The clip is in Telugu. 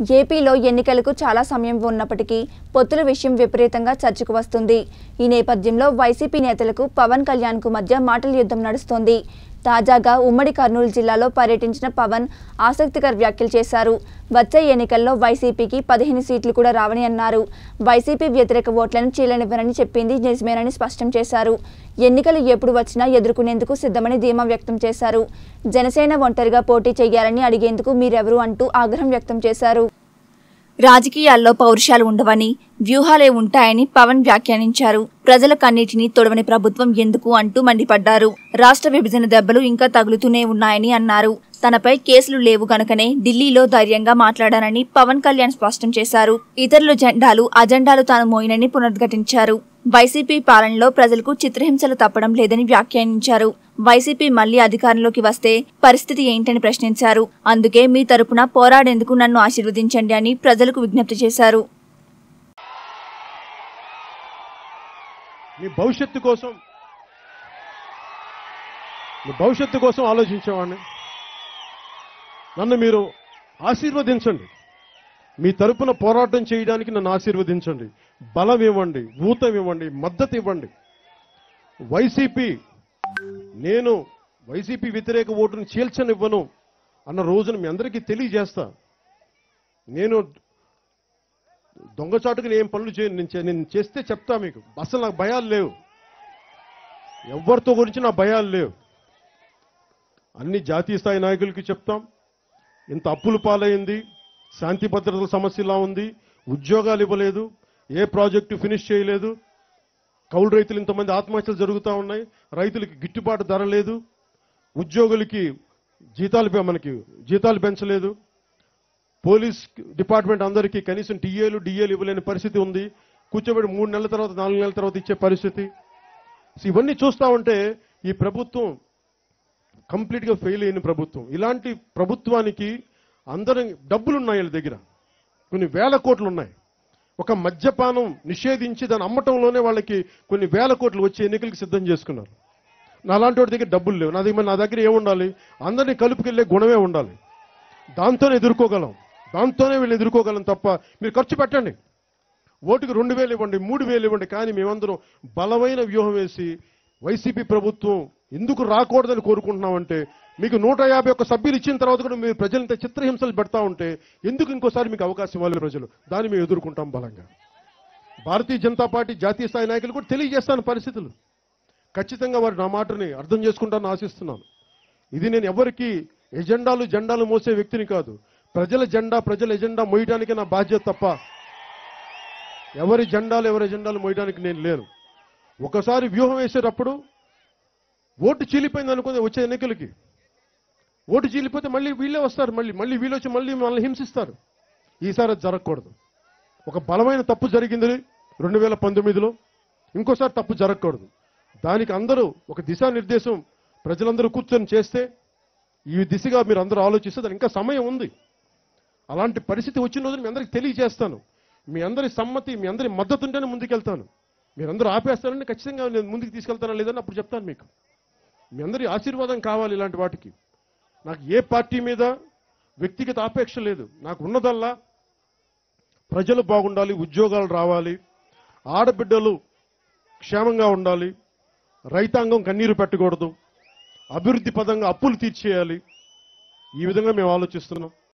ఏపీలో ఎన్నికలకు చాలా సమయం ఉన్నప్పటికీ పొత్తుల విషయం విపరీతంగా చర్చకు వస్తుంది ఈ నేపథ్యంలో వైసీపీ నేతలకు పవన్ కళ్యాణ్కు మధ్య మాటల యుద్ధం నడుస్తోంది తాజాగా ఉమ్మడి కర్నూలు జిల్లాలో పర్యటించిన పవన్ ఆసక్తికర వ్యాఖ్యలు చేశారు వచ్చే ఎన్నికల్లో వైసీపీకి పదిహేను సీట్లు కూడా రావని అన్నారు వైసీపీ వ్యతిరేక ఓట్లను చీలనివ్వరని చెప్పింది నిజమేనని స్పష్టం చేశారు ఎన్నికలు ఎప్పుడు వచ్చినా ఎదుర్కొనేందుకు సిద్ధమని ధీమా వ్యక్తం చేశారు జనసేన ఒంటరిగా పోటీ చేయాలని అడిగేందుకు మీరెవరు అంటూ ఆగ్రహం వ్యక్తం చేశారు రాజకీయాల్లో పౌరుషాలు ఉండవని వ్యూహాలే ఉంటాయని పవన్ వ్యాఖ్యానించారు ప్రజల కన్నీటిని తొడవని ప్రభుత్వం ఎందుకు అంటూ మండిపడ్డారు రాష్ట్ర విభజన దెబ్బలు ఇంకా తగులుతూనే ఉన్నాయని అన్నారు తనపై కేసులు లేవు గనుకనే ఢిల్లీలో ధైర్యంగా మాట్లాడానని పవన్ కళ్యాణ్ స్పష్టం చేశారు ఇతరుల జెండాలు అజెండాలు తాను మోయినని పునరుద్ఘాటించారు వైసీపీ పాలనలో ప్రజలకు చిత్రహింసలు తప్పడం లేదని వ్యాఖ్యానించారు వైసీపీ మళ్లీ అధికారంలోకి వస్తే పరిస్థితి ఏంటని ప్రశ్నించారు అందుకే మీ తరపున పోరాడేందుకు నన్ను ఆశీర్వదించండి అని ప్రజలకు విజ్ఞప్తి చేశారు మీ భవిష్యత్తు కోసం మీ భవిష్యత్తు కోసం ఆలోచించేవాడిని నన్ను మీరు ఆశీర్వదించండి మీ తరపున పోరాటం చేయడానికి నన్ను ఆశీర్వదించండి బలం ఇవ్వండి ఊతం ఇవ్వండి మద్దతు ఇవ్వండి వైసీపీ నేను వైసీపీ వ్యతిరేక ఓటును చీల్చనివ్వను అన్న రోజున మీ అందరికీ తెలియజేస్తా నేను దొంగచాటుకు నేను ఏం పనులు చేయను నేను చే- నేను చేస్తే చెప్తా మీకు అసలు నాకు భయాలు లేవు ఎవరితో గురించి నా భయాలు లేవు అన్ని జాతీయ స్థాయి నాయకులకి చెప్తాం ఇంత అప్పుల పాలైంది శాంతి భద్రతల సమస్య ఇలా ఉంది ఉద్యోగాలు ఇవ్వలేదు ఏ ప్రాజెక్టు ఫినిష్ చేయలేదు కౌలు రైతులు ఇంతమంది ఆత్మహత్యలు జరుగుతూ ఉన్నాయి రైతులకి గిట్టుబాటు ధర లేదు ఉద్యోగులకి జీతాలు పె- మనకి జీతాలు పెంచలేదు పోలీస్ డిపార్ట్మెంట్ అందరికీ కనీసం టీఏలు డిఏలు ఇవ్వలేని పరిస్థితి ఉంది కూర్చోబెట్టి మూడు నెలల తర్వాత నాలుగు నెలల తర్వాత ఇచ్చే పరిస్థితి సో ఇవన్నీ చూస్తా ఉంటే ఈ ప్రభుత్వం కంప్లీట్ గా ఫెయిల్ అయిన ప్రభుత్వం ఇలాంటి ప్రభుత్వానికి అందరం డబ్బులు ఉన్నాయి వీళ్ళ దగ్గర కొన్ని వేల కోట్లు ఉన్నాయి ఒక మద్యపానం నిషేధించి దాన్ని అమ్మటంలోనే వాళ్ళకి కొన్ని వేల కోట్లు వచ్చే ఎన్నికలకు సిద్ధం చేసుకున్నారు నా లాంటి వాడి దగ్గర డబ్బులు లేవు నా దగ్గర నా దగ్గర ఏముండాలి అందరినీ కలుపుకెళ్లే గుణమే ఉండాలి దాంతోనే ఎదుర్కోగలం దాంతోనే వీళ్ళు ఎదుర్కోగలం తప్ప మీరు ఖర్చు పెట్టండి ఓటుకు రెండు వేలు ఇవ్వండి మూడు వేలు ఇవ్వండి కానీ మేమందరం బలమైన వ్యూహం వేసి వైసీపీ ప్రభుత్వం ఎందుకు రాకూడదని కోరుకుంటున్నామంటే మీకు నూట యాభై ఒక్క సభ్యులు ఇచ్చిన తర్వాత కూడా మీరు ప్రజలంత చిత్రహింసలు పెడతా ఉంటే ఎందుకు ఇంకోసారి మీకు అవకాశం ఇవ్వాలి ప్రజలు దాన్ని మేము ఎదుర్కొంటాం బలంగా భారతీయ జనతా పార్టీ జాతీయ స్థాయి నాయకులు కూడా తెలియజేస్తాను పరిస్థితులు ఖచ్చితంగా వారు నా మాటని అర్థం చేసుకుంటారని ఆశిస్తున్నాను ఇది నేను ఎవరికి ఎజెండాలు జెండాలు మోసే వ్యక్తిని కాదు ప్రజల జెండా ప్రజల ఎజెండా మోయడానికి నా బాధ్యత తప్ప ఎవరి జెండాలు ఎవరి ఎజెండాలు మోయడానికి నేను లేను ఒకసారి వ్యూహం వేసేటప్పుడు ఓటు చీలిపోయింది అనుకుంది వచ్చే ఎన్నికలకి ఓటు చీలిపోతే మళ్ళీ వీళ్ళే వస్తారు మళ్ళీ మళ్ళీ వీళ్ళు వచ్చి మళ్ళీ మనల్ని హింసిస్తారు ఈసారి అది జరగకూడదు ఒక బలమైన తప్పు జరిగింది రెండు వేల పంతొమ్మిదిలో ఇంకోసారి తప్పు జరగకూడదు దానికి అందరూ ఒక దిశానిర్దేశం ప్రజలందరూ కూర్చొని చేస్తే ఈ దిశగా మీరు అందరూ ఆలోచిస్తే దానికి ఇంకా సమయం ఉంది అలాంటి పరిస్థితి వచ్చిన రోజు మీ అందరికి తెలియజేస్తాను మీ అందరి సమ్మతి మీ అందరి మద్దతు ఉంటేనే ముందుకెళ్తాను మీరందరూ ఆపేస్తారంటే ఖచ్చితంగా నేను ముందుకు తీసుకెళ్తానా లేదని అప్పుడు చెప్తాను మీకు మీ అందరి ఆశీర్వాదం కావాలి ఇలాంటి వాటికి నాకు ఏ పార్టీ మీద వ్యక్తిగత ఆపేక్ష లేదు నాకు ఉన్నదల్లా ప్రజలు బాగుండాలి ఉద్యోగాలు రావాలి ఆడబిడ్డలు క్షేమంగా ఉండాలి రైతాంగం కన్నీరు పెట్టకూడదు అభివృద్ధి పదంగా అప్పులు తీర్చేయాలి ఈ విధంగా మేము ఆలోచిస్తున్నాం